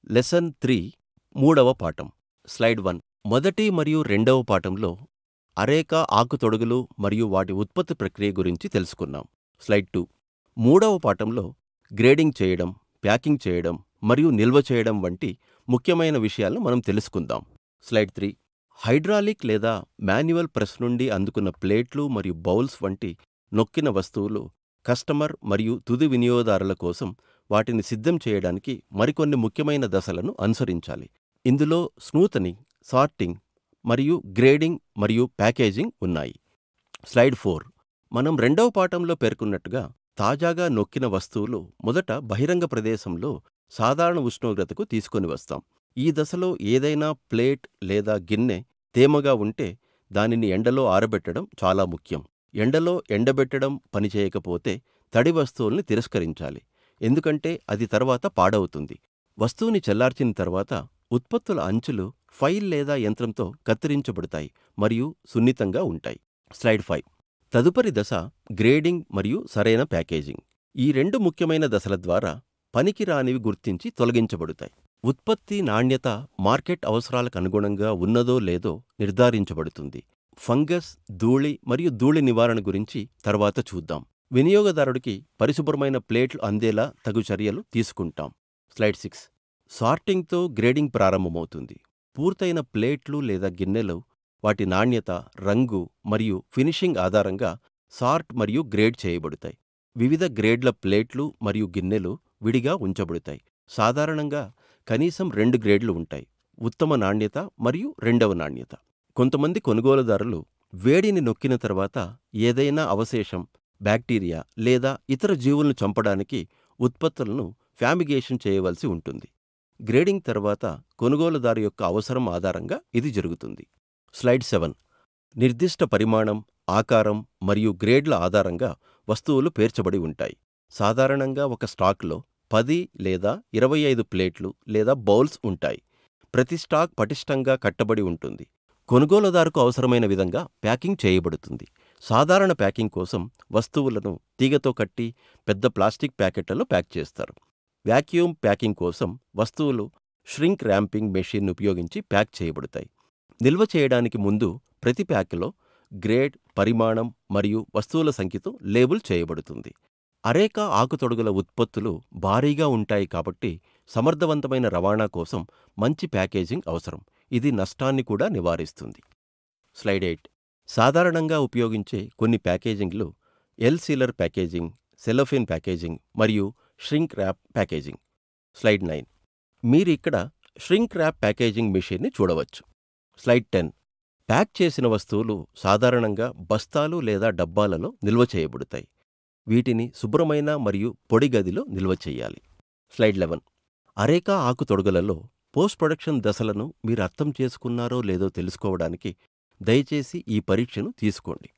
lesson three మూడవ పాఠం slide one మొదటి మరియు రెండవ పాఠంలో అరేక ఆకుతొడుగులు మరియు వాటి ఉత్పత్తి ప్రక్రియ గురించి తెలుసుకున్నాం స్లైడ్ టూ మూడవ పాఠంలో గ్రేడింగ్ చేయడం ప్యాకింగ్ చేయడం మరియు నిల్వ చేయడం వంటి ముఖ్యమైన విషయాలను మనం తెలుసుకుందాం స్లైడ్ త్రీ హైడ్రాలిక్ లేదా మాన్యువల్ ప్రెస్ నుండి అందుకున్న ప్లేట్లు మరియు బౌల్స్ వంటి నొక్కిన వస్తువులు కస్టమర్ మరియు తుది వినియోగదారుల కోసం వాటిని సిద్ధం చేయడానికి మరికొన్ని ముఖ్యమైన దశలను అనుసరించాలి ఇందులో స్మూతనింగ్ సార్టింగ్ మరియు గ్రేడింగ్ మరియు ప్యాకేజింగ్ ఉన్నాయి స్లైడ్ ఫోర్ మనం రెండవ పాఠంలో పేర్కొన్నట్టుగా తాజాగా నొక్కిన వస్తువులు మొదట బహిరంగ ప్రదేశంలో సాధారణ ఉష్ణోగ్రతకు తీసుకొని వస్తాం ఈ దశలో ఏదైనా ప్లేట్ లేదా గిన్నె తేమగా ఉంటే దానిని ఎండలో ఆరబెట్టడం చాలా ముఖ్యం ఎండలో ఎండబెట్టడం పనిచేయకపోతే తడి వస్తువుల్ని తిరస్కరించాలి ఎందుకంటే అది తర్వాత పాడవుతుంది వస్తువుని చల్లార్చిన తర్వాత ఉత్పత్తుల అంచులు ఫైల్ లేదా యంత్రంతో కత్తిరించబడతాయి మరియు సున్నితంగా ఉంటాయి స్లైడ్ ఫైవ్ తదుపరి దశ గ్రేడింగ్ మరియు సరైన ప్యాకేజింగ్ ఈ రెండు ముఖ్యమైన దశల ద్వారా పనికిరానివి గుర్తించి తొలగించబడతాయి ఉత్పత్తి నాణ్యత మార్కెట్ అవసరాలకు అనుగుణంగా ఉన్నదో లేదో నిర్ధారించబడుతుంది ఫంగస్ ధూళి మరియు ధూళి నివారణ గురించి తర్వాత చూద్దాం వినియోగదారుడికి పరిశుభ్రమైన ప్లేట్లు అందేలా తగు చర్యలు తీసుకుంటాం స్లైడ్ సిక్స్ సార్టింగ్తో గ్రేడింగ్ ప్రారంభమవుతుంది పూర్తయిన ప్లేట్లు లేదా గిన్నెలు వాటి నాణ్యత రంగు మరియు ఫినిషింగ్ ఆధారంగా సార్ట్ మరియు గ్రేడ్ చేయబడతాయి వివిధ గ్రేడ్ల ప్లేట్లు మరియు గిన్నెలు విడిగా ఉంచబడతాయి సాధారణంగా కనీసం రెండు గ్రేడ్లు ఉంటాయి ఉత్తమ నాణ్యత మరియు రెండవ నాణ్యత కొంతమంది కొనుగోలుదారులు వేడిని నొక్కిన తర్వాత ఏదైనా అవశేషం బ్యాక్టీరియా లేదా ఇతర జీవులను చంపడానికి ఉత్పత్తులను ఫ్యామిగేషన్ చేయవలసి ఉంటుంది గ్రేడింగ్ తర్వాత కొనుగోలుదారు యొక్క అవసరం ఆధారంగా ఇది జరుగుతుంది స్లైడ్ సెవెన్ నిర్దిష్ట పరిమాణం ఆకారం మరియు గ్రేడ్ల ఆధారంగా వస్తువులు పేర్చబడి ఉంటాయి సాధారణంగా ఒక స్టాక్లో పది లేదా ఇరవై ఐదు ప్లేట్లు లేదా బౌల్స్ ఉంటాయి ప్రతి స్టాక్ పటిష్టంగా కట్టబడి ఉంటుంది కొనుగోలుదారుకు అవసరమైన విధంగా ప్యాకింగ్ చేయబడుతుంది సాధారణ ప్యాకింగ్ కోసం వస్తువులను తీగతో కట్టి పెద్ద ప్లాస్టిక్ ప్యాకెట్లలో ప్యాక్ చేస్తారు వ్యాక్యూమ్ ప్యాకింగ్ కోసం వస్తువులు ష్రింక్ ర్యాంపింగ్ మెషిన్ ఉపయోగించి ప్యాక్ చేయబడతాయి నిల్వ చేయడానికి ముందు ప్రతి ప్యాక్లో గ్రేడ్ పరిమాణం మరియు వస్తువుల సంఖ్యతో లేబుల్ చేయబడుతుంది అరేక ఆకుతొడుగుల ఉత్పత్తులు భారీగా ఉంటాయి కాబట్టి సమర్థవంతమైన రవాణా కోసం మంచి ప్యాకేజింగ్ అవసరం ఇది నష్టాన్ని కూడా నివారిస్తుంది స్లైడ్ ఎయిట్ సాధారణంగా ఉపయోగించే కొన్ని ప్యాకేజింగ్లు L sealer packaging cellophane packaging మరియు shrink wrap packaging slide nine మీరిక్కడ ష్రింక్ ర్యాప్ ప్యాకేజింగ్ మెషిన్ని చూడవచ్చు స్లైడ్ టెన్ ప్యాక్ చేసిన వస్తువులు సాధారణంగా బస్తాలు లేదా డబ్బాలలో నిల్వ చేయబడతాయి వీటిని శుభ్రమైన మరియు పొడి గదిలో నిల్వ చేయాలి స్లైడ్ లెవెన్ అరేకా ఆకు తొడుగులలో పోస్ట్ ప్రొడక్షన్ దశలను మీరు అర్థం చేసుకున్నారో లేదో తెలుసుకోవడానికి దయచేసి ఈ పరీక్షను తీసుకోండి